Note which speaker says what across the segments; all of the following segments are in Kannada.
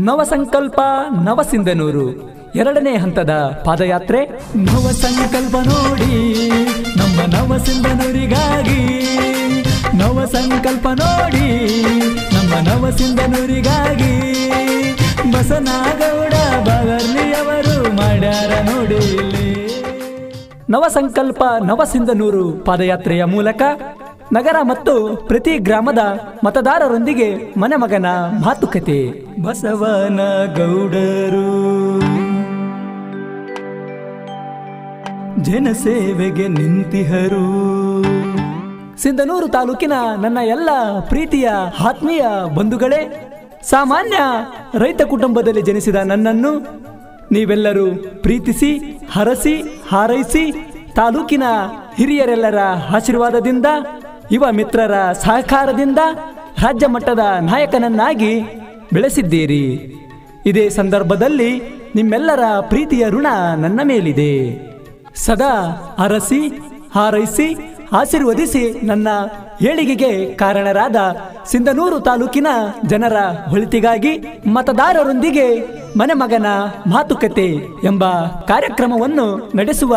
Speaker 1: ನವಸಂಕಲ್ಪ ನವಸಿಂಧನೂರು ಎರಡನೇ ಹಂತದ ಪಾದಯಾತ್ರೆ ನವಸಂಕಲ್ಪ ನೋಡಿ ನಮ್ಮ ನವಸಿಂಧನೂರಿಗಾಗಿ ನವಸಂಕಲ್ಪ ನೋಡಿ ನಮ್ಮ ನವಸಿಂಧನೂರಿಗಾಗಿ ಬಸನಗೌಡ ಬಾಗರ್ಲಿಯವರು ಮಾಡ್ಯಾರ ನೋಡಿ ಇಲ್ಲಿ. ನವಸಂಕಲ್ಪ ನವಸಿಂಧನೂರು ಪಾದಯಾತ್ರೆಯ ಮೂಲಕ ನಗರ ಮತ್ತು ಪ್ರತಿ ಗ್ರಾಮದ ಮತದಾರರೊಂದಿಗೆ ಮನೆ ಮಗನ ಮಾತುಕತೆ ಬಸವನ ಗೌಡರು ಜನಸೇವೆಗೆ ನಿಂತಿಹರು ಸಿಂಧನೂರು ತಾಲೂಕಿನ ನನ್ನ ಎಲ್ಲ ಪ್ರೀತಿಯ ಆತ್ಮೀಯ ಬಂಧುಗಳೇ ಸಾಮಾನ್ಯ ರೈತ ಕುಟುಂಬದಲ್ಲಿ ಜನಿಸಿದ ನನ್ನನ್ನು ನೀವೆಲ್ಲರೂ ಪ್ರೀತಿಸಿ ಹರಸಿ ಹಾರೈಸಿ ತಾಲೂಕಿನ ಹಿರಿಯರೆಲ್ಲರ ಆಶೀರ್ವಾದದಿಂದ ಯುವ ಮಿತ್ರರ ಸಹಕಾರದಿಂದ ರಾಜ್ಯ ಮಟ್ಟದ ನಾಯಕನನ್ನಾಗಿ ಬೆಳೆಸಿದ್ದೀರಿ ಇದೇ ಸಂದರ್ಭದಲ್ಲಿ ನಿಮ್ಮೆಲ್ಲರ ಪ್ರೀತಿಯ ಋಣ ನನ್ನ ಮೇಲಿದೆ ಸದಾ ಅರಸಿ ಹಾರೈಸಿ ಆಶೀರ್ವದಿಸಿ ನನ್ನ ಏಳಿಗೆಗೆ ಕಾರಣರಾದ ಸಿಂಧನೂರು ತಾಲೂಕಿನ ಜನರ ಒಳಿತಿಗಾಗಿ ಮತದಾರರೊಂದಿಗೆ ಮನೆ ಮಗನ ಮಾತುಕತೆ ಎಂಬ ಕಾರ್ಯಕ್ರಮವನ್ನು ನಡೆಸುವ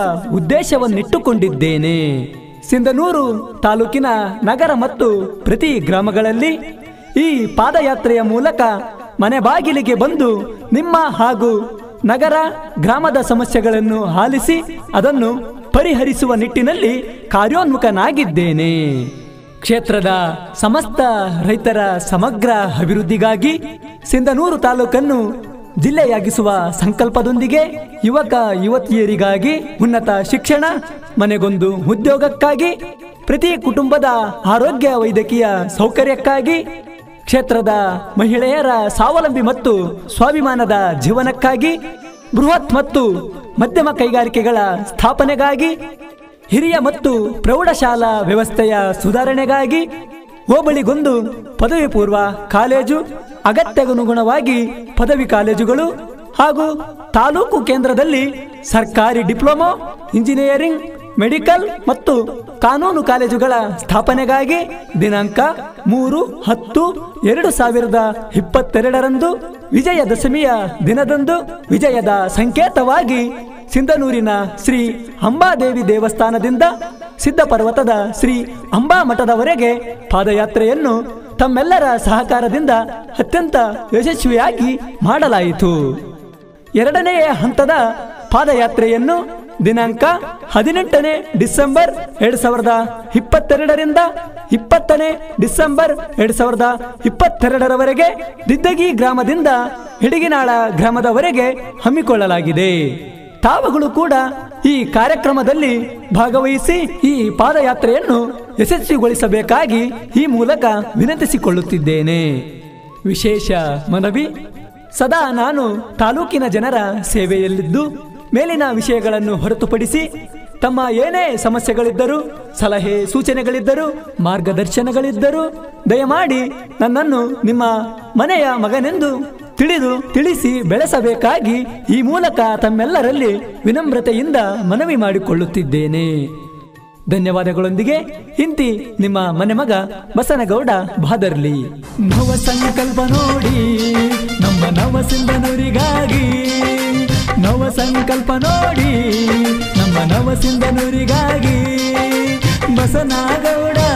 Speaker 1: ಉದ್ದೇಶವನ್ನಿಟ್ಟುಕೊಂಡಿದ್ದೇನೆ ಸಿಂಧನೂರು ತಾಲೂಕಿನ ನಗರ ಮತ್ತು ಪ್ರತಿ ಗ್ರಾಮಗಳಲ್ಲಿ ಈ ಪಾದಯಾತ್ರೆಯ ಮೂಲಕ ಮನೆ ಬಾಗಿಲಿಗೆ ಬಂದು ನಿಮ್ಮ ಹಾಗೂ ನಗರ ಗ್ರಾಮದ ಸಮಸ್ಯೆಗಳನ್ನು ಆಲಿಸಿ ಅದನ್ನು ಪರಿಹರಿಸುವ ನಿಟ್ಟಿನಲ್ಲಿ ಕಾರ್ಯೋನ್ಮುಖನಾಗಿದ್ದೇನೆ ಕ್ಷೇತ್ರದ ಸಮಸ್ತ ರೈತರ ಸಮಗ್ರ ಅಭಿವೃದ್ಧಿಗಾಗಿ ಸಿಂಧನೂರು ತಾಲೂಕನ್ನು ಜಿಲ್ಲೆಯಾಗಿಸುವ ಸಂಕಲ್ಪದೊಂದಿಗೆ ಯುವಕ ಯುವತಿಯರಿಗಾಗಿ ಉನ್ನತ ಶಿಕ್ಷಣ ಮನೆಗೊಂದು ಉದ್ಯೋಗಕ್ಕಾಗಿ ಪ್ರತಿ ಕುಟುಂಬದ ಆರೋಗ್ಯ ವೈದ್ಯಕೀಯ ಸೌಕರ್ಯಕ್ಕಾಗಿ ಕ್ಷೇತ್ರದ ಮಹಿಳೆಯರ ಸ್ವಾವಲಂಬಿ ಮತ್ತು ಸ್ವಾಭಿಮಾನದ ಜೀವನಕ್ಕಾಗಿ ಬೃಹತ್ ಮತ್ತು ಮಧ್ಯಮ ಕೈಗಾರಿಕೆಗಳ ಸ್ಥಾಪನೆಗಾಗಿ ಹಿರಿಯ ಮತ್ತು ಪ್ರೌಢಶಾಲಾ ವ್ಯವಸ್ಥೆಯ ಸುಧಾರಣೆಗಾಗಿ ಹೋಬಳಿಗೊಂದು ಪದವಿ ಪೂರ್ವ ಕಾಲೇಜು ಅಗತ್ಯಗನುಗುಣವಾಗಿ ಪದವಿ ಕಾಲೇಜುಗಳು ಹಾಗೂ ತಾಲೂಕು ಕೇಂದ್ರದಲ್ಲಿ ಸರ್ಕಾರಿ ಡಿಪ್ಲೊಮೊ ಇಂಜಿನಿಯರಿಂಗ್ ಮೆಡಿಕಲ್ ಮತ್ತು ಕಾನೂನು ಕಾಲೇಜುಗಳ ಸ್ಥಾಪನೆಗಾಗಿ ದಿನಾಂಕ ಮೂರು ಹತ್ತು ಎರಡು ಸಾವಿರದ ಇಪ್ಪತ್ತೆರಡರಂದು ವಿಜಯದಶಮಿಯ ದಿನದಂದು ವಿಜಯದ ಸಂಕೇತವಾಗಿ ಸಿಂಧನೂರಿನ ಶ್ರೀ ಅಂಬಾದೇವಿ ದೇವಸ್ಥಾನದಿಂದ ಸಿದ್ಧಪರ್ವತದ ಶ್ರೀ ಅಂಬಾ ಮಠದವರೆಗೆ ಪಾದಯಾತ್ರೆಯನ್ನು ತಮ್ಮೆಲ್ಲರ ಸಹಕಾರದಿಂದ ಅತ್ಯಂತ ಯಶಸ್ವಿಯಾಗಿ ಮಾಡಲಾಯಿತು ಎರಡನೆಯ ಹಂತದ ಪಾದಯಾತ್ರೆಯನ್ನು ದಿನಾಂಕ ಹದಿನೆಂಟನೇ ಡಿಸೆಂಬರ್ ಎರಡ್ ಸಾವಿರದ ಇಪ್ಪತ್ತೆರಡರಿಂದ ಇಪ್ಪತ್ತನೇ ಡಿಸೆಂಬರ್ ಎರಡ್ ಸಾವಿರದ ಇಪ್ಪತ್ತೆರಡರವರೆಗೆ ದಿದ್ದಗಿ ಗ್ರಾಮದಿಂದ ಹಿಡಿಗಿನಾಳ ಗ್ರಾಮದವರೆಗೆ ಹಮ್ಮಿಕೊಳ್ಳಲಾಗಿದೆ ತಾವುಗಳು ಕೂಡ ಈ ಕಾರ್ಯಕ್ರಮದಲ್ಲಿ ಭಾಗವಹಿಸಿ ಈ ಪಾದಯಾತ್ರೆಯನ್ನು ಯಶಸ್ವಿಗೊಳಿಸಬೇಕಾಗಿ ಈ ಮೂಲಕ ವಿನಂತಿಸಿಕೊಳ್ಳುತ್ತಿದ್ದೇನೆ ವಿಶೇಷ ಮನವಿ ಸದಾ ನಾನು ತಾಲೂಕಿನ ಜನರ ಸೇವೆಯಲ್ಲಿದ್ದು ಮೇಲಿನ ವಿಷಯಗಳನ್ನು ಹೊರತುಪಡಿಸಿ ತಮ್ಮ ಏನೇ ಸಮಸ್ಯೆಗಳಿದ್ದರೂ ಸಲಹೆ ಸೂಚನೆಗಳಿದ್ದರೂ ಮಾರ್ಗದರ್ಶನಗಳಿದ್ದರೂ ದಯಮಾಡಿ ನನ್ನನ್ನು ನಿಮ್ಮ ಮನೆಯ ಮಗನೆಂದು ತಿಳಿದು ತಿಳಿಸಿ ಬೆಳೆಸಬೇಕಾಗಿ ಈ ಮೂಲಕ ತಮ್ಮೆಲ್ಲರಲ್ಲಿ ವಿನಮ್ರತೆಯಿಂದ ಮನವಿ ಮಾಡಿಕೊಳ್ಳುತ್ತಿದ್ದೇನೆ ಧನ್ಯವಾದಗಳೊಂದಿಗೆ ಇಂತಿ ನಿಮ್ಮ ಮನೆ ಮಗ ಬಸನಗೌಡ ಬಾದರ್ಲಿ ನವ ಸಂಕಲ್ಪ ನೋಡಿ ನಮ್ಮ ನವ ಸಿಂಧನೂರಿಗಾಗಿ ನವ ಸಂಕಲ್ಪ ನೋಡಿ ನಮ್ಮ ನವ ಸಿಂಧನೂರಿಗಾಗಿ ಬಸನಗೌಡ